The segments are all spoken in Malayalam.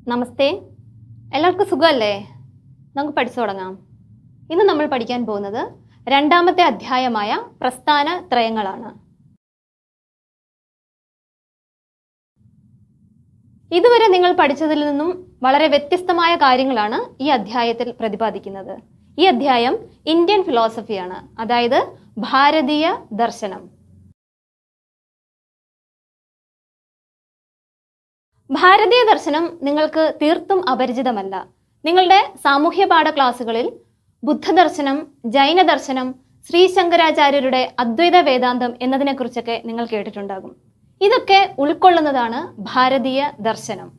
നമസ്തേ എല്ലാവർക്കും സുഖമല്ലേ നമുക്ക് പഠിച്ചു തുടങ്ങാം ഇന്ന് നമ്മൾ പഠിക്കാൻ പോകുന്നത് രണ്ടാമത്തെ അധ്യായമായ പ്രസ്ഥാന ത്രയങ്ങളാണ് ഇതുവരെ നിങ്ങൾ പഠിച്ചതിൽ നിന്നും വളരെ വ്യത്യസ്തമായ കാര്യങ്ങളാണ് ഈ അധ്യായത്തിൽ പ്രതിപാദിക്കുന്നത് ഈ അധ്യായം ഇന്ത്യൻ ഫിലോസഫിയാണ് അതായത് ഭാരതീയ ദർശനം ഭാരതീയ ദർശനം നിങ്ങൾക്ക് തീർത്തും അപരിചിതമല്ല നിങ്ങളുടെ സാമൂഹ്യ പാഠ ക്ലാസ്സുകളിൽ ബുദ്ധദർശനം ജൈനദർശനം ശ്രീ ശങ്കരാചാര്യരുടെ അദ്വൈത വേദാന്തം എന്നതിനെക്കുറിച്ചൊക്കെ നിങ്ങൾ കേട്ടിട്ടുണ്ടാകും ഇതൊക്കെ ഉൾക്കൊള്ളുന്നതാണ് ഭാരതീയ ദർശനം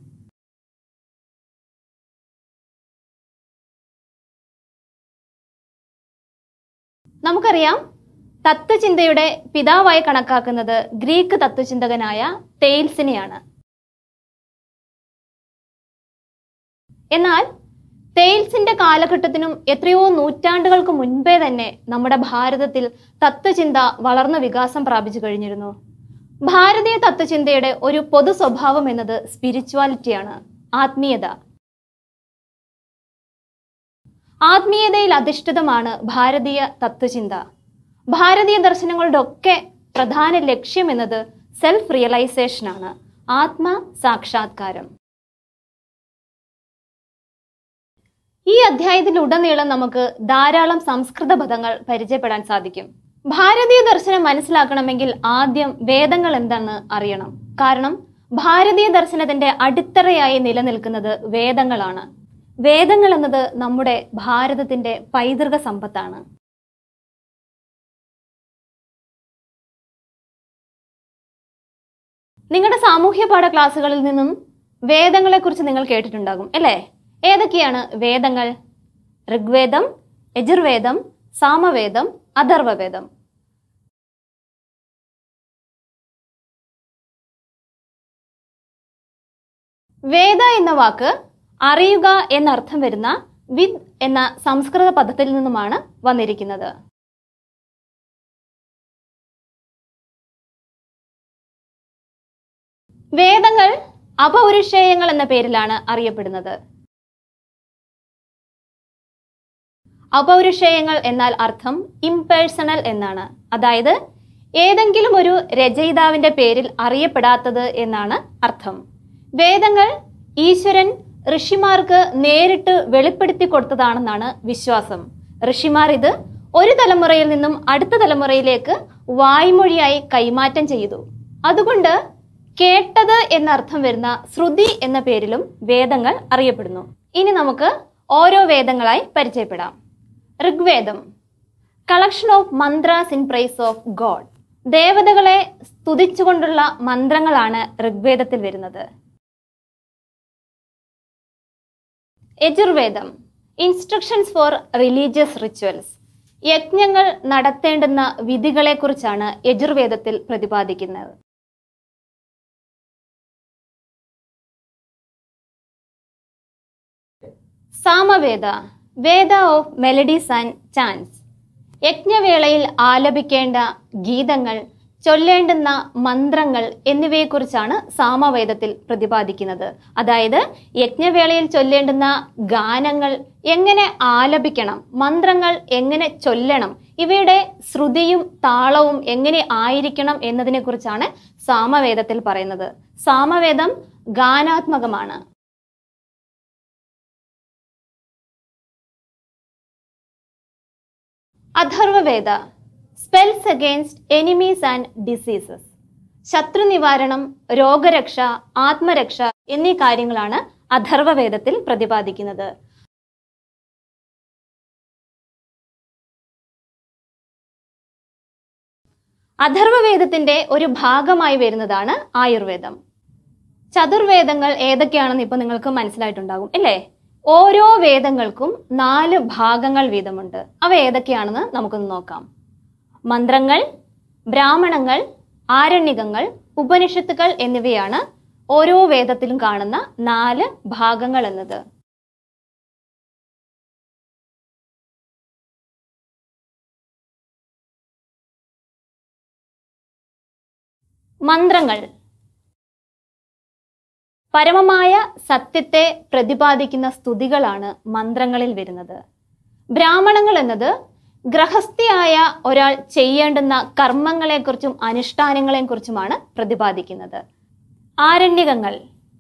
നമുക്കറിയാം തത്വചിന്തയുടെ പിതാവായി കണക്കാക്കുന്നത് ഗ്രീക്ക് തത്വചിന്തകനായ തെയിൽസിനെയാണ് എന്നാൽ തെയിൽസിന്റെ കാലഘട്ടത്തിനും എത്രയോ നൂറ്റാണ്ടുകൾക്ക് മുൻപേ തന്നെ നമ്മുടെ ഭാരതത്തിൽ തത്വചിന്ത വളർന്ന വികാസം പ്രാപിച്ചു കഴിഞ്ഞിരുന്നു ഭാരതീയ തത്വചിന്തയുടെ ഒരു പൊതു സ്വഭാവം എന്നത് സ്പിരിച്വാലിറ്റിയാണ് ആത്മീയത ആത്മീയതയിൽ അധിഷ്ഠിതമാണ് ഭാരതീയ തത്വചിന്ത ഭാരതീയ ദർശനങ്ങളുടെ ഒക്കെ പ്രധാന ലക്ഷ്യം എന്നത് സെൽഫ് റിയലൈസേഷനാണ് ആത്മ സാക്ഷാത്കാരം ഈ അധ്യായത്തിലുടനീളം നമുക്ക് ധാരാളം സംസ്കൃത പദങ്ങൾ പരിചയപ്പെടാൻ സാധിക്കും ഭാരതീയ ദർശനം മനസ്സിലാക്കണമെങ്കിൽ ആദ്യം വേദങ്ങൾ എന്താണെന്ന് അറിയണം കാരണം ഭാരതീയ ദർശനത്തിന്റെ അടിത്തറയായി നിലനിൽക്കുന്നത് വേദങ്ങളാണ് വേദങ്ങൾ എന്നത് നമ്മുടെ ഭാരതത്തിന്റെ പൈതൃക സമ്പത്താണ് നിങ്ങളുടെ സാമൂഹ്യ പാഠ ക്ലാസ്സുകളിൽ നിന്നും വേദങ്ങളെക്കുറിച്ച് നിങ്ങൾ കേട്ടിട്ടുണ്ടാകും അല്ലേ ഏതൊക്കെയാണ് വേദങ്ങൾ ഋഗ്വേദം യജുർവേദം സാമവേദം അഥർവവേദം വേദ എന്ന വാക്ക് അറിയുക എന്നർത്ഥം വരുന്ന വിദ് എന്ന സംസ്കൃത പദത്തിൽ നിന്നുമാണ് വന്നിരിക്കുന്നത് വേദങ്ങൾ അപൗരുഷേയങ്ങൾ എന്ന പേരിലാണ് അറിയപ്പെടുന്നത് അപൗരുഷേയങ്ങൾ എന്നാൽ അർത്ഥം ഇംപേഴ്സണൽ എന്നാണ് അതായത് ഏതെങ്കിലും ഒരു രചയിതാവിന്റെ പേരിൽ അറിയപ്പെടാത്തത് എന്നാണ് അർത്ഥം വേദങ്ങൾ ഈശ്വരൻ ഋഷിമാർക്ക് നേരിട്ട് വെളിപ്പെടുത്തി കൊടുത്തതാണെന്നാണ് വിശ്വാസം ഋഷിമാർ ഇത് ഒരു തലമുറയിൽ നിന്നും അടുത്ത തലമുറയിലേക്ക് വായ്മൊഴിയായി കൈമാറ്റം ചെയ്തു അതുകൊണ്ട് കേട്ടത് എന്നർത്ഥം വരുന്ന ശ്രുതി എന്ന പേരിലും വേദങ്ങൾ അറിയപ്പെടുന്നു ഇനി നമുക്ക് ഓരോ വേദങ്ങളായി പരിചയപ്പെടാം Rigveda collection of mantras in praise of god ദേവതകളെ സ്തുതിച്ചുകൊണ്ടുള്ള മന്ത്രങ്ങളാണ് ഋഗ്വേദത്തിൽ വരുന്നത് Yajurveda instructions for religious rituals യജ്ഞങ്ങൾ നടത്തേണ്ടുന്ന വിധികളെക്കുറിച്ചാണ് യജുർവേദത്തിൽ പ്രതിപാദിക്കുന്നത് Samaveda Veda of melodies and chants യജ്ഞവേളയിൽ ആലപിക്കേണ്ട ഗീതങ്ങൾ ചൊല്ലേണ്ടുന്ന മന്ത്രങ്ങൾ എന്നിവയെക്കുറിച്ചാണ് സാമവേദത്തിൽ പ്രതിപാദിക്കുന്നത് അതായത് യജ്ഞവേളയിൽ ചൊല്ലേണ്ടുന്ന ഗാനങ്ങൾ എങ്ങനെ ആലപിക്കണം മന്ത്രങ്ങൾ എങ്ങനെ ചൊല്ലണം ഇവയുടെ ശ്രുതിയും താളവും എങ്ങനെ ആയിരിക്കണം എന്നതിനെക്കുറിച്ചാണ് സാമവേദത്തിൽ പറയുന്നത് സാമവേദം ഗാനാത്മകമാണ് Atharvaveda spells against enemies and diseases ശത്രു നിവാരണം രോഗരക്ഷ ആത്മരക്ഷ എന്നീ കാര്യങ്ങളാണ് അഥർവവേദത്തിൽ പ്രതിപാദിക്കുന്നത് അഥർവവേദത്തിന്റെ ഒരു ഭാഗമായി വരുന്നതാണ് ആയുർവേദം ചതുർവേദങ്ങൾ ഏതൊക്കെയാണെന്ന് ഇപ്പൊ നിങ്ങൾക്ക് മനസ്സിലായിട്ടുണ്ടാകും അല്ലേ ഓരോ വേദങ്ങൾക്കും നാല് ഭാഗങ്ങൾ വീതമുണ്ട് അവ ഏതൊക്കെയാണെന്ന് നമുക്കൊന്ന് നോക്കാം മന്ത്രങ്ങൾ ബ്രാഹ്മണങ്ങൾ ആരണ്യകങ്ങൾ ഉപനിഷത്തുകൾ എന്നിവയാണ് ഓരോ വേദത്തിലും കാണുന്ന നാല് ഭാഗങ്ങൾ എന്നത് മന്ത്രങ്ങൾ പരമമായ സത്യത്തെ പ്രതിപാദിക്കുന്ന സ്തുതികളാണ് മന്ത്രങ്ങളിൽ വരുന്നത് ബ്രാഹ്മണങ്ങൾ എന്നത് ഗ്രഹസ്ഥയായ ഒരാൾ ചെയ്യേണ്ടുന്ന കർമ്മങ്ങളെക്കുറിച്ചും അനുഷ്ഠാനങ്ങളെക്കുറിച്ചുമാണ് പ്രതിപാദിക്കുന്നത് ആരണ്യകങ്ങൾ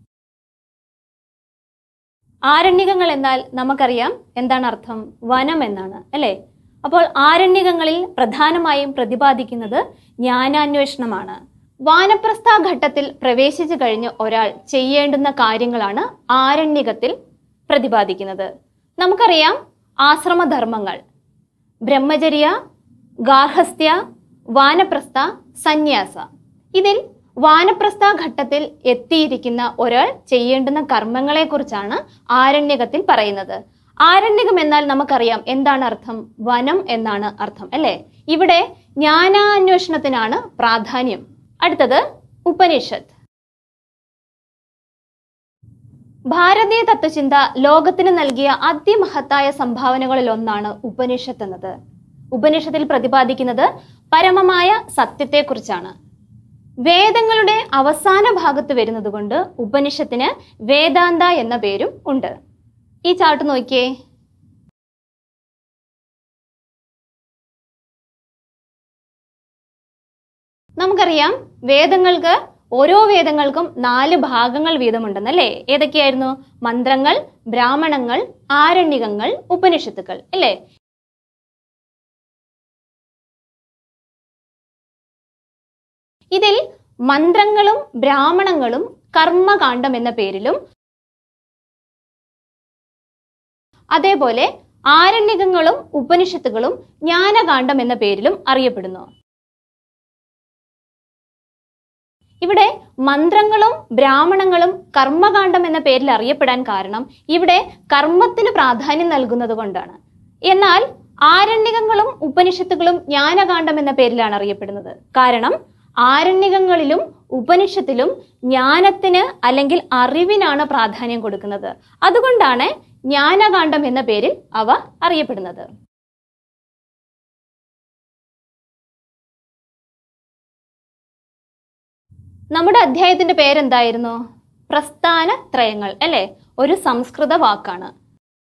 ആരണ്യകങ്ങൾ എന്നാൽ നമുക്കറിയാം എന്താണ് അർത്ഥം വനം എന്നാണ് അല്ലെ അപ്പോൾ ആരണ്യകങ്ങളിൽ പ്രധാനമായും പ്രതിപാദിക്കുന്നത് ജ്ഞാനാന്വേഷണമാണ് വാനപ്രസ്ഥ ഘട്ടത്തിൽ പ്രവേശിച്ചു കഴിഞ്ഞ് ഒരാൾ ചെയ്യേണ്ടുന്ന കാര്യങ്ങളാണ് ആരണ്യകത്തിൽ പ്രതിപാദിക്കുന്നത് നമുക്കറിയാം ആശ്രമധർമ്മങ്ങൾ ബ്രഹ്മചര്യ ഗാർഹസ്ഥ്യ വാനപ്രസ്ഥ സന്യാസ ഇതിൽ വാനപ്രസ്ഥ ഘട്ടത്തിൽ എത്തിയിരിക്കുന്ന ഒരാൾ ചെയ്യേണ്ടുന്ന കർമ്മങ്ങളെക്കുറിച്ചാണ് ആരണ്യകത്തിൽ പറയുന്നത് ആരണ്യകം എന്നാൽ നമുക്കറിയാം എന്താണ് അർത്ഥം വനം എന്നാണ് അർത്ഥം അല്ലെ ഇവിടെ ജ്ഞാനാന്വേഷണത്തിനാണ് പ്രാധാന്യം അടുത്തത് ഉപനിഷത്ത് ഭാരതീയ തത്വചിന്ത ലോകത്തിന് നൽകിയ അതിമഹത്തായ സംഭാവനകളിൽ ഒന്നാണ് ഉപനിഷത്ത് എന്നത് ഉപനിഷത്തിൽ പ്രതിപാദിക്കുന്നത് പരമമായ സത്യത്തെക്കുറിച്ചാണ് വേദങ്ങളുടെ അവസാന ഭാഗത്ത് വരുന്നത് കൊണ്ട് ഉപനിഷത്തിന് വേദാന്ത എന്ന പേരും ഉണ്ട് ഈ ചാർട്ട് നോക്കിയേ നമുക്കറിയാം വേദങ്ങൾക്ക് ഓരോ വേദങ്ങൾക്കും നാല് ഭാഗങ്ങൾ വീതമുണ്ടെന്നല്ലേ ഏതൊക്കെയായിരുന്നു മന്ത്രങ്ങൾ ബ്രാഹ്മണങ്ങൾ ആരണ്യകങ്ങൾ ഉപനിഷത്തുക്കൾ അല്ലേ ഇതിൽ മന്ത്രങ്ങളും ബ്രാഹ്മണങ്ങളും കർമ്മകാന്ഡം എന്ന പേരിലും അതേപോലെ ആരണ്യകങ്ങളും ഉപനിഷത്തുകളും ജ്ഞാനകാന്ഡം എന്ന പേരിലും അറിയപ്പെടുന്നു ഇവിടെ മന്ത്രങ്ങളും ബ്രാഹ്മണങ്ങളും കർമ്മകാന്ഡം എന്ന പേരിൽ അറിയപ്പെടാൻ കാരണം ഇവിടെ കർമ്മത്തിന് പ്രാധാന്യം നൽകുന്നത് കൊണ്ടാണ് എന്നാൽ ആരണ്യകങ്ങളും ഉപനിഷത്തുകളും ജ്ഞാനകാന്ഡം എന്ന പേരിലാണ് അറിയപ്പെടുന്നത് കാരണം ആരണ്യകങ്ങളിലും ഉപനിഷത്തിലും ജ്ഞാനത്തിന് അല്ലെങ്കിൽ അറിവിനാണ് പ്രാധാന്യം കൊടുക്കുന്നത് അതുകൊണ്ടാണ് ജ്ഞാനകാന്ഡം എന്ന പേരിൽ അവ അറിയപ്പെടുന്നത് നമ്മുടെ അധ്യായത്തിന്റെ പേരെന്തായിരുന്നു പ്രസ്ഥാന ത്രയങ്ങൾ അല്ലെ ഒരു സംസ്കൃത വാക്കാണ്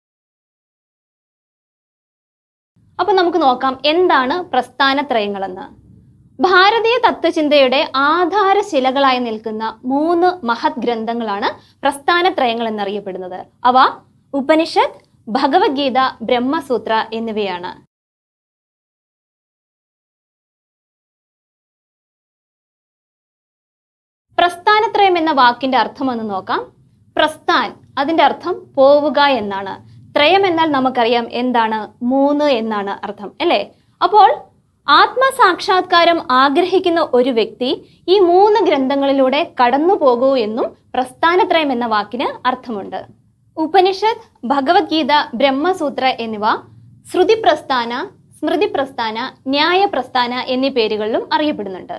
അപ്പൊ നമുക്ക് നോക്കാം എന്താണ് പ്രസ്ഥാനത്രയങ്ങൾ എന്ന് ഭാരതീയ തത്വചിന്തയുടെ ആധാരശിലകളായി നിൽക്കുന്ന മൂന്ന് മഹത് ഗ്രന്ഥങ്ങളാണ് പ്രസ്ഥാനത്രയങ്ങൾ എന്നറിയപ്പെടുന്നത് അവ ഉപനിഷത്ത് ഭഗവത്ഗീത ബ്രഹ്മസൂത്ര എന്നിവയാണ് പ്രസ്ഥാനത്രയം എന്ന വാക്കിന്റെ അർത്ഥം ഒന്ന് നോക്കാം പ്രസ്ഥാൻ അതിന്റെ അർത്ഥം പോവുക എന്നാണ് ത്രയം എന്നാൽ നമുക്കറിയാം എന്താണ് മൂന്ന് എന്നാണ് അർത്ഥം അല്ലേ അപ്പോൾ ആത്മസാക്ഷാത്കാരം ആഗ്രഹിക്കുന്ന ഒരു വ്യക്തി ഈ മൂന്ന് ഗ്രന്ഥങ്ങളിലൂടെ കടന്നു പോകൂ എന്നും പ്രസ്ഥാനത്രയം എന്ന വാക്കിന് അർത്ഥമുണ്ട് ഉപനിഷത്ത് ഭഗവത്ഗീത ബ്രഹ്മസൂത്ര എന്നിവ ശ്രുതി പ്രസ്ഥാന സ്മൃതി പ്രസ്ഥാന ന്യായ പ്രസ്ഥാന എന്നീ പേരുകളിലും അറിയപ്പെടുന്നുണ്ട്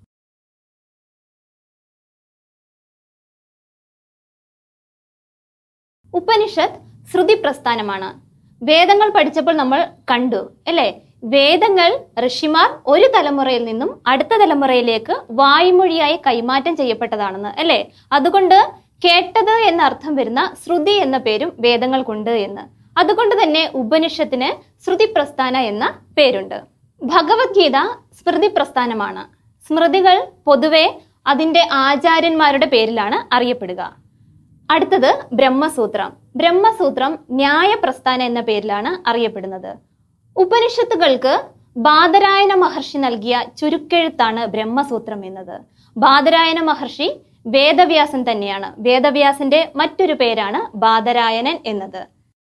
ഉപനിഷത്ത് ശ്രുതി പ്രസ്ഥാനമാണ് വേദങ്ങൾ പഠിച്ചപ്പോൾ നമ്മൾ കണ്ടു അല്ലേ വേദങ്ങൾ ഋഷിമാർ ഒരു തലമുറയിൽ നിന്നും അടുത്ത തലമുറയിലേക്ക് വായ്മൊഴിയായി കൈമാറ്റം ചെയ്യപ്പെട്ടതാണെന്ന് അല്ലേ അതുകൊണ്ട് കേട്ടത് എന്ന അർത്ഥം വരുന്ന ശ്രുതി എന്ന പേരും വേദങ്ങൾക്കുണ്ട് എന്ന് അതുകൊണ്ട് തന്നെ ഉപനിഷത്തിന് ശ്രുതി പ്രസ്ഥാന എന്ന പേരുണ്ട് ഭഗവത്ഗീത സ്മൃതി പ്രസ്ഥാനമാണ് സ്മൃതികൾ പൊതുവെ അതിന്റെ ആചാര്യന്മാരുടെ പേരിലാണ് അറിയപ്പെടുക അടുത്തത് ബ്രഹ്മസൂത്രം ബ്രഹ്മസൂത്രം ന്യായപ്രസ്ഥാന എന്ന പേരിലാണ് അറിയപ്പെടുന്നത് ഉപനിഷത്തുകൾക്ക് ബാദരായന മഹർഷി നൽകിയ ചുരുക്കെഴുത്താണ് ബ്രഹ്മസൂത്രം എന്നത് ബാദരായന മഹർഷി വേദവ്യാസൻ തന്നെയാണ് വേദവ്യാസന്റെ മറ്റൊരു പേരാണ് ബാദരായനൻ എന്നത്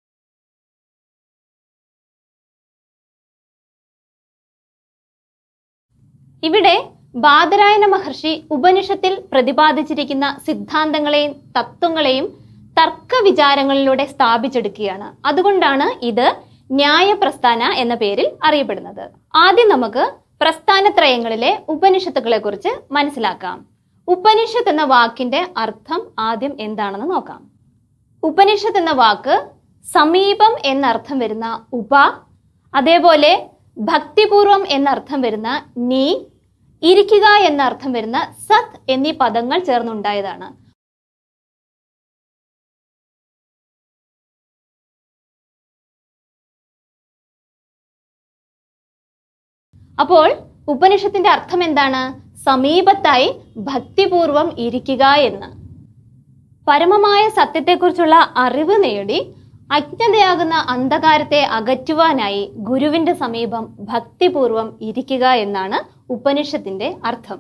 ഇവിടെ ബാദരായന മഹർഷി ഉപനിഷത്തിൽ പ്രതിപാദിച്ചിരിക്കുന്ന സിദ്ധാന്തങ്ങളെയും തത്വങ്ങളെയും തർക്ക വിചാരങ്ങളിലൂടെ സ്ഥാപിച്ചെടുക്കുകയാണ് അതുകൊണ്ടാണ് ഇത് ന്യായപ്രസ്ഥാന എന്ന പേരിൽ അറിയപ്പെടുന്നത് ആദ്യം നമുക്ക് പ്രസ്ഥാനത്രയങ്ങളിലെ ഉപനിഷത്തുക്കളെ കുറിച്ച് മനസ്സിലാക്കാം ഉപനിഷത്ത് എന്ന വാക്കിന്റെ അർത്ഥം ആദ്യം എന്താണെന്ന് നോക്കാം ഉപനിഷത്ത് എന്ന വാക്ക് സമീപം എന്നർത്ഥം വരുന്ന ഉപ അതേപോലെ ഭക്തിപൂർവം എന്നർത്ഥം വരുന്ന നീ ഇരിക്കുക എന്നർത്ഥം വരുന്ന സത് എന്നീ പദങ്ങൾ ചേർന്നുണ്ടായതാണ് അപ്പോൾ ഉപനിഷത്തിന്റെ അർത്ഥം എന്താണ് സമീപത്തായി ഭക്തിപൂർവം ഇരിക്കുക എന്ന് പരമമായ സത്യത്തെക്കുറിച്ചുള്ള അറിവ് നേടി അജ്ഞതയാകുന്ന അന്ധകാരത്തെ അകറ്റുവാനായി ഗുരുവിന്റെ സമീപം ഭക്തിപൂർവം ഇരിക്കുക എന്നാണ് ഉപനിഷത്തിന്റെ അർത്ഥം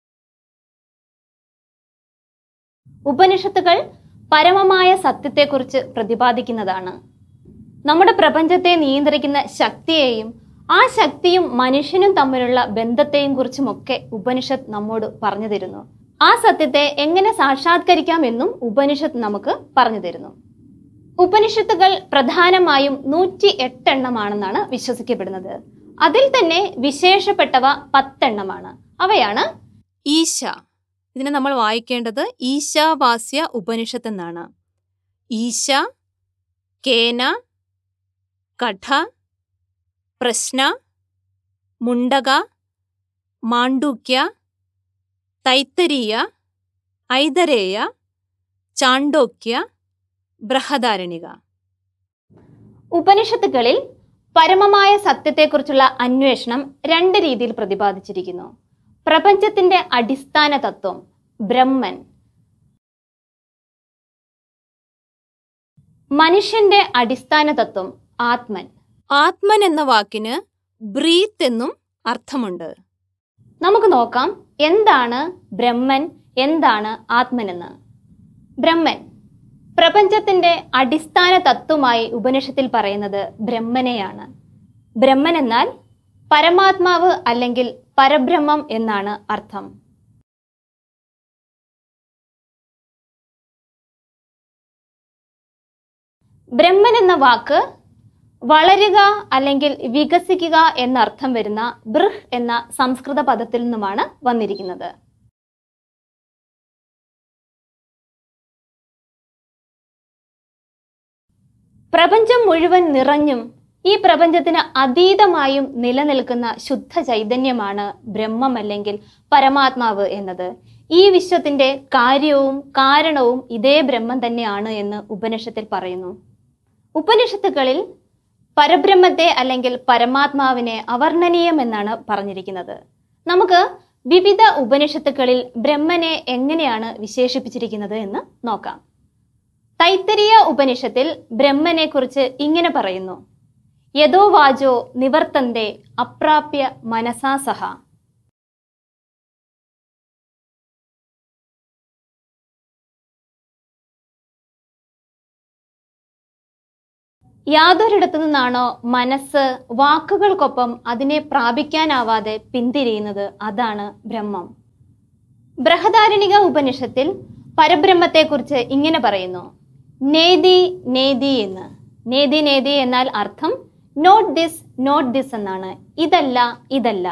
ഉപനിഷത്തുകൾ പരമമായ സത്യത്തെക്കുറിച്ച് പ്രതിപാദിക്കുന്നതാണ് നമ്മുടെ പ്രപഞ്ചത്തെ നിയന്ത്രിക്കുന്ന ശക്തിയെയും ആ ശക്തിയും മനുഷ്യനും തമ്മിലുള്ള ബന്ധത്തെയും കുറിച്ചുമൊക്കെ ഉപനിഷത്ത് നമ്മോട് പറഞ്ഞു തരുന്നു ആ സത്യത്തെ എങ്ങനെ സാക്ഷാത്കരിക്കാമെന്നും ഉപനിഷത്ത് നമുക്ക് പറഞ്ഞു തരുന്നു ഉപനിഷത്തുകൾ പ്രധാനമായും നൂറ്റി എട്ടെണ്ണമാണെന്നാണ് വിശ്വസിക്കപ്പെടുന്നത് അതിൽ തന്നെ വിശേഷപ്പെട്ടവ പത്തെണ്ണമാണ് അവയാണ് ഈശ ഇതിനെ നമ്മൾ വായിക്കേണ്ടത് ഈശാവാസ്യ ഉപനിഷത്ത് എന്നാണ് ഈശ കേന കഠ പ്രശ്ന മുണ്ടക മാണ്ഡൂക്യ തൈത്തരീയ ഐതരേയ ചാണ്ടോക്യ ബൃഹദാരണിക ഉപനിഷത്തുകളിൽ പരമമായ സത്യത്തെക്കുറിച്ചുള്ള അന്വേഷണം രണ്ട് രീതിയിൽ പ്രതിപാദിച്ചിരിക്കുന്നു പ്രപഞ്ചത്തിന്റെ അടിസ്ഥാന തത്വം ബ്രഹ്മൻ മനുഷ്യന്റെ അടിസ്ഥാന തത്വം ആത്മൻ ആത്മൻ എന്ന വാക്കിന് ബ്രീത്ത് എന്നും അർത്ഥമുണ്ട് നമുക്ക് നോക്കാം എന്താണ് ബ്രഹ്മൻ എന്താണ് ആത്മനെന്ന് ബ്രഹ്മൻ പ്രപഞ്ചത്തിന്റെ അടിസ്ഥാന തത്വമായി ഉപനിഷത്തിൽ പറയുന്നത് ബ്രഹ്മനെയാണ് ബ്രഹ്മൻ എന്നാൽ പരമാത്മാവ് അല്ലെങ്കിൽ പരബ്രഹ്മം എന്നാണ് അർത്ഥം ബ്രഹ്മൻ എന്ന വാക്ക് വളരുക അല്ലെങ്കിൽ വികസിക്കുക എന്നർത്ഥം വരുന്ന ബൃഹ് എന്ന സംസ്കൃത പദത്തിൽ നിന്നുമാണ് വന്നിരിക്കുന്നത് പ്രപഞ്ചം മുഴുവൻ നിറഞ്ഞും ഈ പ്രപഞ്ചത്തിന് അതീതമായും നിലനിൽക്കുന്ന ശുദ്ധ ചൈതന്യമാണ് ബ്രഹ്മം അല്ലെങ്കിൽ പരമാത്മാവ് എന്നത് ഈ വിശ്വത്തിന്റെ കാര്യവും കാരണവും ഇതേ ബ്രഹ്മം തന്നെയാണ് എന്ന് ഉപനിഷത്തിൽ പറയുന്നു ഉപനിഷത്തുകളിൽ പരബ്രഹ്മത്തെ അല്ലെങ്കിൽ പരമാത്മാവിനെ അവർണ്ണനീയം എന്നാണ് പറഞ്ഞിരിക്കുന്നത് നമുക്ക് വിവിധ ഉപനിഷത്തുക്കളിൽ ബ്രഹ്മനെ എങ്ങനെയാണ് വിശേഷിപ്പിച്ചിരിക്കുന്നത് എന്ന് നോക്കാം തൈത്തരീയ ഉപനിഷത്തിൽ ബ്രഹ്മനെ കുറിച്ച് ഇങ്ങനെ പറയുന്നു യഥോ വാചോ നിവർത്തന്റെ അപ്രാപ്യ മനസാ സഹ യാതൊരിടത്തു നിന്നാണോ മനസ്സ് വാക്കുകൾക്കൊപ്പം അതിനെ പ്രാപിക്കാനാവാതെ പിന്തിരിയുന്നത് അതാണ് ബ്രഹ്മം ബൃഹദാരണിക ഉപനിഷത്തിൽ പരബ്രഹ്മത്തെക്കുറിച്ച് ഇങ്ങനെ പറയുന്നു നേതി നേതി എന്ന് നേതി നേതി എന്നാൽ അർത്ഥം നോട്ട് ദിസ് നോട്ട് ദിസ് എന്നാണ് ഇതല്ല ഇതല്ല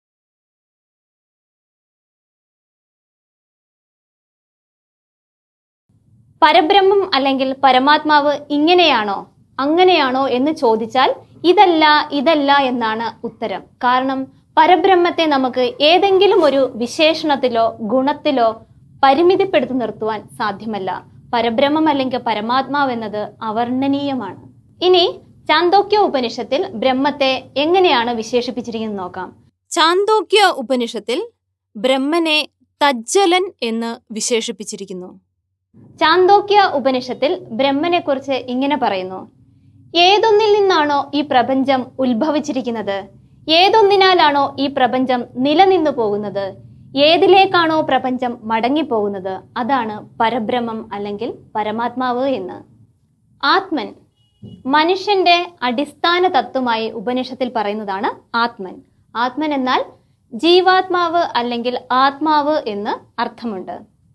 പരബ്രഹ്മം അല്ലെങ്കിൽ പരമാത്മാവ് ഇങ്ങനെയാണോ അങ്ങനെയാണോ എന്ന് ചോദിച്ചാൽ ഇതല്ല ഇതല്ല എന്നാണ് ഉത്തരം കാരണം പരബ്രഹ്മത്തെ നമുക്ക് ഏതെങ്കിലും ഒരു വിശേഷണത്തിലോ ഗുണത്തിലോ പരിമിതിപ്പെടുത്തി നിർത്തുവാൻ സാധ്യമല്ല പരബ്രഹ്മം അല്ലെങ്കിൽ പരമാത്മാവ് എന്നത് അവർണ്ണനീയമാണ് ഇനി ചാന്തോക്യ ഉപനിഷത്തിൽ ബ്രഹ്മത്തെ എങ്ങനെയാണ് വിശേഷിപ്പിച്ചിരിക്കുന്നത് നോക്കാം ചാന്തോക്യ ഉപനിഷത്തിൽ ബ്രഹ്മനെ തജ്ജലൻ എന്ന് വിശേഷിപ്പിച്ചിരിക്കുന്നു ചാന്തോക്യ ഉപനിഷത്തിൽ ബ്രഹ്മനെ കുറിച്ച് ഇങ്ങനെ പറയുന്നു ഏതൊന്നിൽ നിന്നാണോ ഈ പ്രപഞ്ചം ഉത്ഭവിച്ചിരിക്കുന്നത് ഏതൊന്നിനാലാണോ ഈ പ്രപഞ്ചം നിലനിന്നു പോകുന്നത് ഏതിലേക്കാണോ പ്രപഞ്ചം മടങ്ങിപ്പോകുന്നത് അതാണ് പരബ്രഹ്മം അല്ലെങ്കിൽ പരമാത്മാവ് എന്ന് ആത്മൻ മനുഷ്യന്റെ അടിസ്ഥാന തത്വമായി ഉപനിഷത്തിൽ പറയുന്നതാണ് ആത്മൻ ആത്മൻ എന്നാൽ ജീവാത്മാവ് അല്ലെങ്കിൽ ആത്മാവ് എന്ന് അർത്ഥമുണ്ട്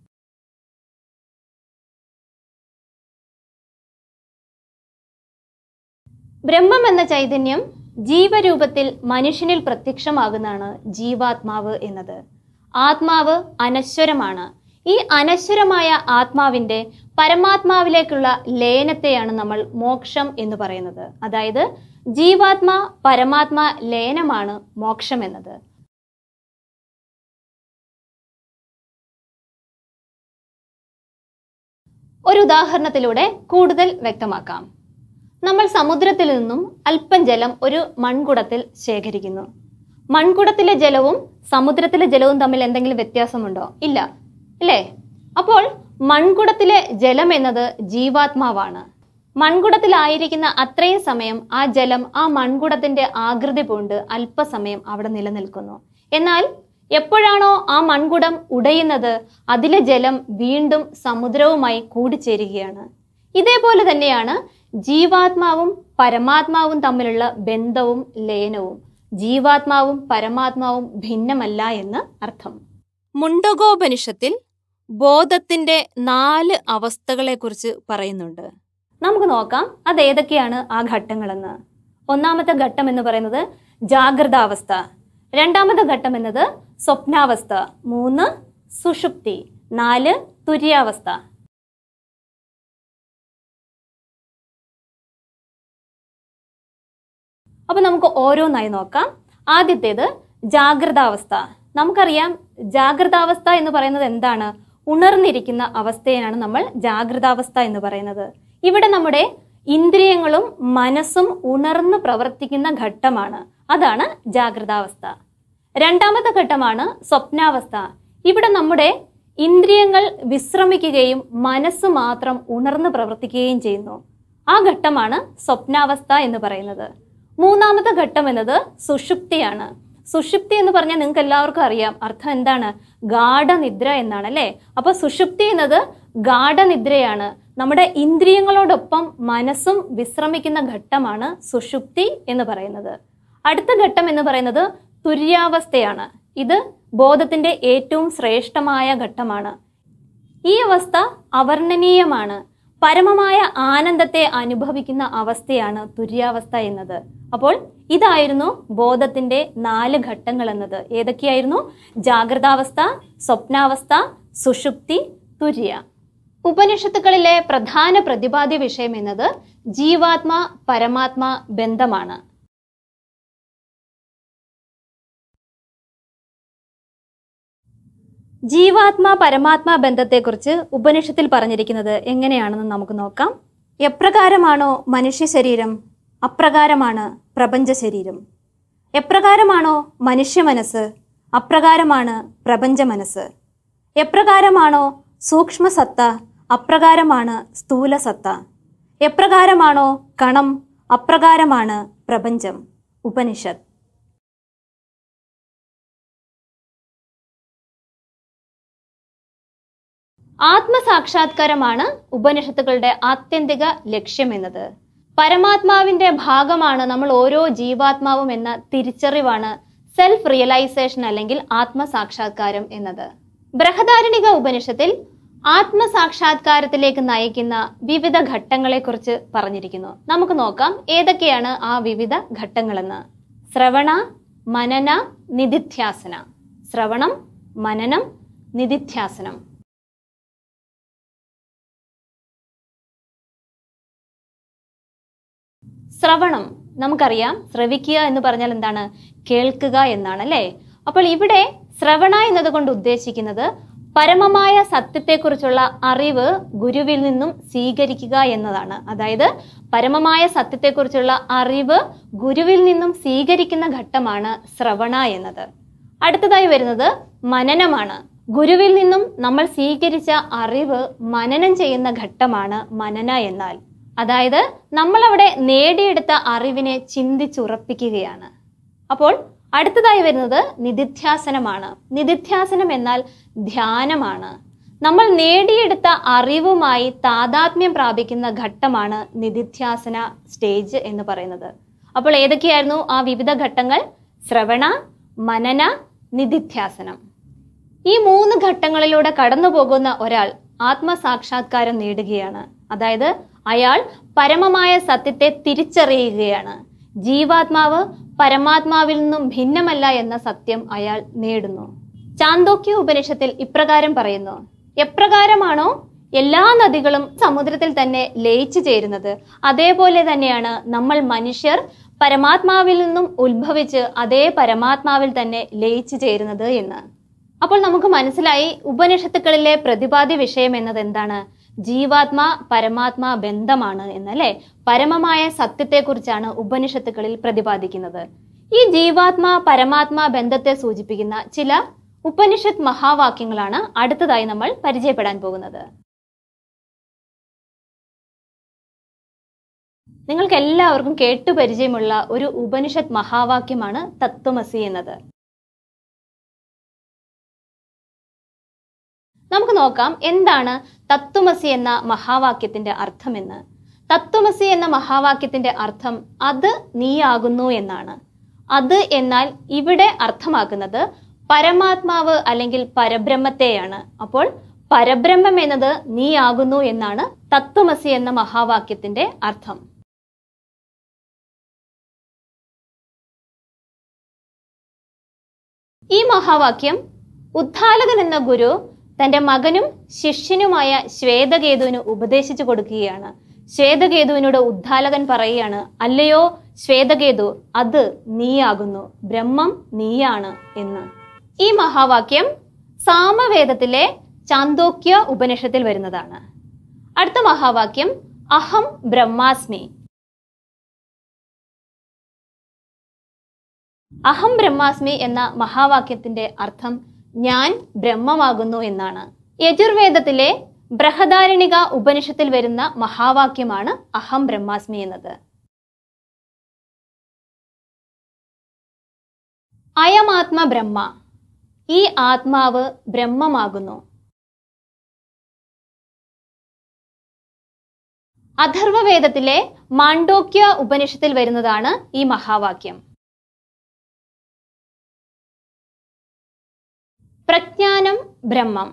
ബ്രഹ്മം എന്ന ചൈതന്യം ജീവരൂപത്തിൽ മനുഷ്യനിൽ പ്രത്യക്ഷമാകുന്നതാണ് ജീവാത്മാവ് എന്നത് ആത്മാവ് അനശ്വരമാണ് ഈ അനശ്വരമായ ആത്മാവിന്റെ പരമാത്മാവിലേക്കുള്ള ലയനത്തെയാണ് നമ്മൾ മോക്ഷം എന്ന് പറയുന്നത് അതായത് ജീവാത്മാ പരമാത്മാ ലയനമാണ് മോക്ഷം എന്നത് ഒരു ഉദാഹരണത്തിലൂടെ കൂടുതൽ വ്യക്തമാക്കാം നമ്മൾ സമുദ്രത്തിൽ നിന്നും അല്പം ജലം ഒരു മൺകുടത്തിൽ ശേഖരിക്കുന്നു മൺകുടത്തിലെ ജലവും സമുദ്രത്തിലെ ജലവും തമ്മിൽ എന്തെങ്കിലും വ്യത്യാസമുണ്ടോ ഇല്ല അല്ലേ അപ്പോൾ മൺകുടത്തിലെ ജലം എന്നത് ജീവാത്മാവാണ് മൺകുടത്തിലായിരിക്കുന്ന അത്രയും സമയം ആ ജലം ആ മൺകുടത്തിന്റെ ആകൃതി പൂണ്ട് അല്പസമയം അവിടെ നിലനിൽക്കുന്നു എന്നാൽ എപ്പോഴാണോ ആ മൺകുടം ഉടയുന്നത് അതിലെ ജലം വീണ്ടും സമുദ്രവുമായി കൂടിച്ചേരുകയാണ് ഇതേപോലെ തന്നെയാണ് ജീവാത്മാവും പരമാത്മാവും തമ്മിലുള്ള ബന്ധവും ലയനവും ജീവാത്മാവും പരമാത്മാവും ഭിന്നമല്ല എന്ന് അർത്ഥം മുണ്ടകോപനിഷത്തിൽ ബോധത്തിന്റെ നാല് അവസ്ഥകളെക്കുറിച്ച് പറയുന്നുണ്ട് നമുക്ക് നോക്കാം അത് ഏതൊക്കെയാണ് ആ ഘട്ടങ്ങളെന്ന് ഒന്നാമത്തെ ഘട്ടം എന്ന് പറയുന്നത് ജാഗ്രതാവസ്ഥ രണ്ടാമത്തെ ഘട്ടം എന്നത് സ്വപ്നാവസ്ഥ മൂന്ന് സുഷുപ്തി നാല് തുര്യാവസ്ഥ അപ്പൊ നമുക്ക് ഓരോന്നായി നോക്കാം ആദ്യത്തേത് ജാഗ്രതാവസ്ഥ നമുക്കറിയാം ജാഗ്രതാവസ്ഥ എന്ന് പറയുന്നത് എന്താണ് ഉണർന്നിരിക്കുന്ന അവസ്ഥയാണ് നമ്മൾ ജാഗ്രതാവസ്ഥ എന്ന് പറയുന്നത് ഇവിടെ നമ്മുടെ ഇന്ദ്രിയങ്ങളും മനസ്സും ഉണർന്ന് പ്രവർത്തിക്കുന്ന ഘട്ടമാണ് അതാണ് ജാഗ്രതാവസ്ഥ രണ്ടാമത്തെ ഘട്ടമാണ് സ്വപ്നാവസ്ഥ ഇവിടെ നമ്മുടെ ഇന്ദ്രിയങ്ങൾ വിശ്രമിക്കുകയും മനസ്സ് മാത്രം ഉണർന്ന് പ്രവർത്തിക്കുകയും ചെയ്യുന്നു ആ ഘട്ടമാണ് സ്വപ്നാവസ്ഥ എന്ന് പറയുന്നത് മൂന്നാമത്തെ ഘട്ടം എന്നത് സുഷുപ്തിയാണ് സുഷുപ്തി എന്ന് പറഞ്ഞാൽ നിങ്ങൾക്ക് എല്ലാവർക്കും അറിയാം അർത്ഥം എന്താണ് ഗാഠനിദ്ര എന്നാണ് അല്ലേ അപ്പൊ സുഷുപ്തി എന്നത് ഗാഠനിദ്രയാണ് നമ്മുടെ ഇന്ദ്രിയങ്ങളോടൊപ്പം മനസ്സും വിശ്രമിക്കുന്ന ഘട്ടമാണ് സുഷുപ്തി എന്ന് പറയുന്നത് അടുത്ത ഘട്ടം എന്ന് പറയുന്നത് തുര്യാവസ്ഥയാണ് ഇത് ബോധത്തിന്റെ ഏറ്റവും ശ്രേഷ്ഠമായ ഘട്ടമാണ് ഈ അവസ്ഥ അവർണ്ണനീയമാണ് പരമമായ ആനന്ദത്തെ അനുഭവിക്കുന്ന അവസ്ഥയാണ് തുര്യാവസ്ഥ എന്നത് അപ്പോൾ ഇതായിരുന്നു ബോധത്തിന്റെ നാല് ഘട്ടങ്ങൾ എന്നത് ഏതൊക്കെയായിരുന്നു ജാഗ്രതാവസ്ഥ സ്വപ്നാവസ്ഥ സുഷുപ്തി തുര്യ ഉപനിഷത്തുക്കളിലെ പ്രധാന പ്രതിപാദ്യ വിഷയം എന്നത് ജീവാത്മ പരമാത്മ ബന്ധമാണ് ജീവാത്മ പരമാത്മാ ബന്ധത്തെക്കുറിച്ച് ഉപനിഷത്തിൽ പറഞ്ഞിരിക്കുന്നത് എങ്ങനെയാണെന്ന് നമുക്ക് നോക്കാം എപ്രകാരമാണോ മനുഷ്യ ശരീരം അപ്രകാരമാണ് പ്രപഞ്ച ശരീരം എപ്രകാരമാണോ മനുഷ്യ മനസ്സ് അപ്രകാരമാണ് പ്രപഞ്ച മനസ്സ് എപ്രകാരമാണോ സൂക്ഷ്മസത്ത അപ്രകാരമാണ് സ്ഥൂലസത്ത എപ്രകാരമാണോ കണം അപ്രകാരമാണ് പ്രപഞ്ചം ഉപനിഷത്ത് ആത്മസാക്ഷാത്കാരമാണ് ഉപനിഷത്തുക്കളുടെ ആത്യന്തിക ലക്ഷ്യം എന്നത് പരമാത്മാവിന്റെ ഭാഗമാണ് നമ്മൾ ഓരോ ജീവാത്മാവും എന്ന തിരിച്ചറിവാണ് സെൽഫ് റിയലൈസേഷൻ അല്ലെങ്കിൽ ആത്മസാക്ഷാത്കാരം എന്നത് ബൃഹദാരണിക ഉപനിഷത്തിൽ ആത്മസാക്ഷാത്കാരത്തിലേക്ക് നയിക്കുന്ന വിവിധ ഘട്ടങ്ങളെക്കുറിച്ച് പറഞ്ഞിരിക്കുന്നു നമുക്ക് നോക്കാം ഏതൊക്കെയാണ് ആ വിവിധ ഘട്ടങ്ങളെന്ന് ശ്രവണ മനന നിധിധ്യാസന ശ്രവണം മനനം നിധിധ്യാസനം ശ്രവണം നമുക്കറിയാം ശ്രവിക്കുക എന്ന് പറഞ്ഞാൽ എന്താണ് കേൾക്കുക എന്നാണ് അല്ലേ അപ്പോൾ ഇവിടെ ശ്രവണ എന്നതുകൊണ്ട് ഉദ്ദേശിക്കുന്നത് പരമമായ സത്യത്തെക്കുറിച്ചുള്ള അറിവ് ഗുരുവിൽ നിന്നും സ്വീകരിക്കുക എന്നതാണ് അതായത് പരമമായ സത്യത്തെക്കുറിച്ചുള്ള അറിവ് ഗുരുവിൽ നിന്നും സ്വീകരിക്കുന്ന ഘട്ടമാണ് ശ്രവണ എന്നത് അടുത്തതായി വരുന്നത് മനനമാണ് ഗുരുവിൽ നിന്നും നമ്മൾ സ്വീകരിച്ച അറിവ് മനനം ചെയ്യുന്ന ഘട്ടമാണ് മനന എന്നാൽ അതായത് നമ്മൾ അവിടെ നേടിയെടുത്ത അറിവിനെ ചിന്തിച്ചുറപ്പിക്കുകയാണ് അപ്പോൾ അടുത്തതായി വരുന്നത് നിധിധ്യാസനമാണ് നിധിധ്യാസനം എന്നാൽ ധ്യാനമാണ് നമ്മൾ നേടിയെടുത്ത അറിവുമായി താതാത്മ്യം പ്രാപിക്കുന്ന ഘട്ടമാണ് നിധിധ്യാസന സ്റ്റേജ് എന്ന് പറയുന്നത് അപ്പോൾ ഏതൊക്കെയായിരുന്നു ആ വിവിധ ഘട്ടങ്ങൾ ശ്രവണ മനന നിധിധ്യാസനം ഈ മൂന്ന് ഘട്ടങ്ങളിലൂടെ കടന്നു പോകുന്ന ഒരാൾ ആത്മസാക്ഷാത്കാരം നേടുകയാണ് അതായത് അയാൾ പരമമായ സത്യത്തെ തിരിച്ചറിയുകയാണ് ജീവാത്മാവ് പരമാത്മാവിൽ നിന്നും ഭിന്നമല്ല എന്ന സത്യം അയാൾ നേടുന്നു ചാന്തോക്യ ഉപനിഷത്തിൽ ഇപ്രകാരം പറയുന്നു എപ്രകാരമാണോ എല്ലാ നദികളും സമുദ്രത്തിൽ തന്നെ ലയിച്ചു ചേരുന്നത് അതേപോലെ തന്നെയാണ് നമ്മൾ മനുഷ്യർ പരമാത്മാവിൽ നിന്നും ഉത്ഭവിച്ച് അതേ പരമാത്മാവിൽ തന്നെ ലയിച്ചു ചേരുന്നത് എന്ന് അപ്പോൾ നമുക്ക് മനസ്സിലായി ഉപനിഷത്തുക്കളിലെ പ്രതിപാദ്യ വിഷയം എന്നത് എന്താണ് ജീവാത്മാ പരമാത്മാ ബന്ധമാണ് എന്നല്ലേ പരമമായ സത്യത്തെക്കുറിച്ചാണ് ഉപനിഷത്തുക്കളിൽ പ്രതിപാദിക്കുന്നത് ഈ ജീവാത്മാ പരമാത്മാ ബന്ധത്തെ സൂചിപ്പിക്കുന്ന ചില ഉപനിഷത്ത് മഹാവാക്യങ്ങളാണ് അടുത്തതായി നമ്മൾ പരിചയപ്പെടാൻ പോകുന്നത് നിങ്ങൾക്ക് എല്ലാവർക്കും കേട്ടു പരിചയമുള്ള ഒരു ഉപനിഷത്ത് മഹാവാക്യമാണ് തത്വമസി എന്നത് നമുക്ക് നോക്കാം എന്താണ് തത്വമസി എന്ന മഹാവാക്യത്തിന്റെ അർത്ഥമെന്ന് തത്വമസി എന്ന മഹാവാക്യത്തിന്റെ അർത്ഥം അത് നീയാകുന്നു എന്നാണ് അത് എന്നാൽ ഇവിടെ അർത്ഥമാക്കുന്നത് പരമാത്മാവ് അല്ലെങ്കിൽ പരബ്രഹ്മത്തെയാണ് അപ്പോൾ പരബ്രഹ്മം എന്നത് നീയാകുന്നു എന്നാണ് തത്വമസി എന്ന മഹാവാക്യത്തിന്റെ അർത്ഥം ഈ മഹാവാക്യം ഉദ്ധാലകൻ എന്ന ഗുരു തന്റെ മകനും ശിഷ്യനുമായ ശ്വേതകേതുവിന് ഉപദേശിച്ചു കൊടുക്കുകയാണ് ശ്വേതകേതുവിനോട് ഉദ്ധാലകൻ പറയുകയാണ് അല്ലയോ ശ്വേതകേതു അത് നീയാകുന്നു ബ്രഹ്മം നീയാണ് എന്ന് ഈ മഹാവാക്യം സാമവേദത്തിലെ ചാന്തോക്യ ഉപനിഷത്തിൽ വരുന്നതാണ് അടുത്ത മഹാവാക്യം അഹം ബ്രഹ്മാസ്മി അഹം ബ്രഹ്മാസ്മി എന്ന മഹാവാക്യത്തിന്റെ അർത്ഥം ഞാൻ ബ്രഹ്മമാകുന്നു എന്നാണ് യജുർവേദത്തിലെ ബൃഹദാരണിക ഉപനിഷത്തിൽ വരുന്ന മഹാവാക്യമാണ് അഹം ബ്രഹ്മാസ്മി എന്നത് അയമാത്മ ബ്രഹ്മ ഈ ആത്മാവ് ബ്രഹ്മമാകുന്നു അഥർവവേദത്തിലെ മാണ്ഡോക്യ ഉപനിഷത്തിൽ വരുന്നതാണ് ഈ മഹാവാക്യം പ്രജ്ഞാനം ബ്രഹ്മം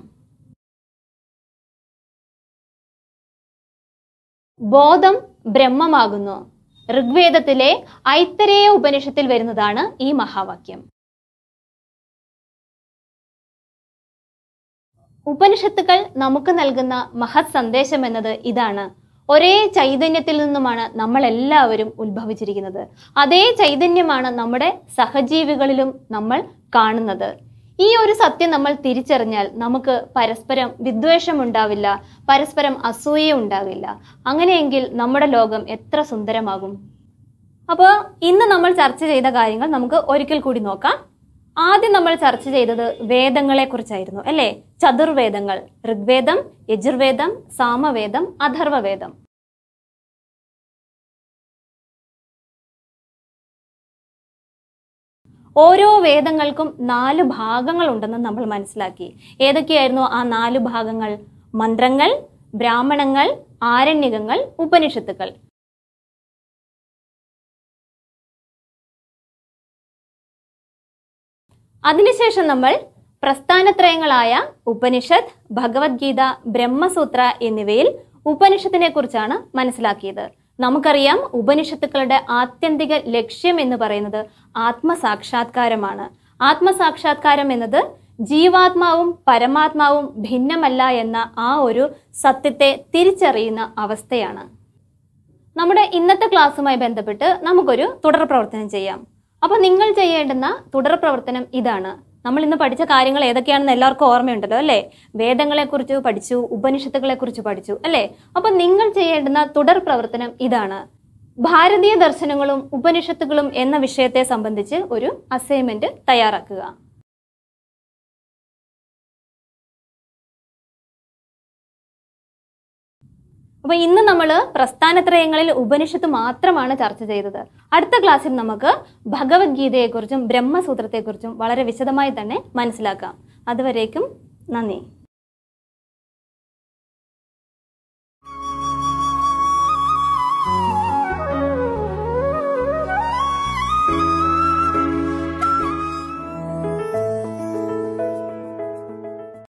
ബോധം ബ്രഹ്മമാകുന്നു ഋഗ്വേദത്തിലെ ഐത്തരേയ ഉപനിഷത്തിൽ വരുന്നതാണ് ഈ മഹാവാക്യം ഉപനിഷത്തുക്കൾ നമുക്ക് നൽകുന്ന മഹത് സന്ദേശം എന്നത് ഇതാണ് ഒരേ ചൈതന്യത്തിൽ നിന്നുമാണ് നമ്മൾ എല്ലാവരും ഉത്ഭവിച്ചിരിക്കുന്നത് അതേ ചൈതന്യമാണ് നമ്മുടെ സഹജീവികളിലും നമ്മൾ കാണുന്നത് ഈ ഒരു സത്യം നമ്മൾ തിരിച്ചറിഞ്ഞാൽ നമുക്ക് പരസ്പരം വിദ്വേഷം ഉണ്ടാവില്ല പരസ്പരം അസൂയ ഉണ്ടാവില്ല അങ്ങനെയെങ്കിൽ നമ്മുടെ ലോകം എത്ര സുന്ദരമാകും അപ്പോൾ ഇന്ന് നമ്മൾ ചർച്ച ചെയ്ത കാര്യങ്ങൾ നമുക്ക് ഒരിക്കൽ കൂടി നോക്കാം ആദ്യം നമ്മൾ ചർച്ച ചെയ്തത് വേദങ്ങളെ കുറിച്ചായിരുന്നു അല്ലേ ചതുർവേദങ്ങൾ ഋഗ്വേദം യജുർവേദം സാമവേദം അഥർവവേദം ഓരോ വേദങ്ങൾക്കും നാല് ഭാഗങ്ങൾ ഉണ്ടെന്ന് നമ്മൾ മനസ്സിലാക്കി ഏതൊക്കെയായിരുന്നു ആ നാല് ഭാഗങ്ങൾ മന്ത്രങ്ങൾ ബ്രാഹ്മണങ്ങൾ ആരണ്യകങ്ങൾ ഉപനിഷത്തുക്കൾ അതിനുശേഷം നമ്മൾ പ്രസ്ഥാനത്രയങ്ങളായ ഉപനിഷത്ത് ഭഗവത്ഗീത ബ്രഹ്മസൂത്ര എന്നിവയിൽ ഉപനിഷത്തിനെ കുറിച്ചാണ് മനസ്സിലാക്കിയത് നമുക്കറിയാം ഉപനിഷത്തുക്കളുടെ ആത്യന്തിക ലക്ഷ്യം എന്ന് പറയുന്നത് ആത്മസാക്ഷാത്കാരമാണ് ആത്മസാക്ഷാത്കാരം എന്നത് ജീവാത്മാവും പരമാത്മാവും ഭിന്നമല്ല എന്ന ആ ഒരു സത്യത്തെ തിരിച്ചറിയുന്ന അവസ്ഥയാണ് നമ്മുടെ ഇന്നത്തെ ക്ലാസ്സുമായി ബന്ധപ്പെട്ട് നമുക്കൊരു തുടർ പ്രവർത്തനം ചെയ്യാം അപ്പൊ നിങ്ങൾ ചെയ്യേണ്ടുന്ന തുടർ പ്രവർത്തനം ഇതാണ് നമ്മൾ ഇന്ന് പഠിച്ച കാര്യങ്ങൾ ഏതൊക്കെയാണെന്ന് എല്ലാവർക്കും ഓർമ്മയുണ്ടല്ലോ അല്ലേ വേദങ്ങളെ കുറിച്ച് പഠിച്ചു ഉപനിഷത്തുകളെ കുറിച്ച് പഠിച്ചു അല്ലേ അപ്പൊ നിങ്ങൾ ചെയ്യേണ്ടുന്ന തുടർ പ്രവർത്തനം ഇതാണ് ഭാരതീയ ദർശനങ്ങളും ഉപനിഷത്തുകളും എന്ന വിഷയത്തെ സംബന്ധിച്ച് ഒരു അസൈൻമെന്റ് തയ്യാറാക്കുക അപ്പൊ ഇന്ന് നമ്മൾ പ്രസ്ഥാനത്രയങ്ങളിൽ ഉപനിഷത്ത് മാത്രമാണ് ചർച്ച ചെയ്തത് അടുത്ത ക്ലാസ്സിൽ നമുക്ക് ഭഗവത്ഗീതയെക്കുറിച്ചും ബ്രഹ്മസൂത്രത്തെക്കുറിച്ചും വളരെ വിശദമായി തന്നെ മനസ്സിലാക്കാം അതുവരേക്കും നന്ദി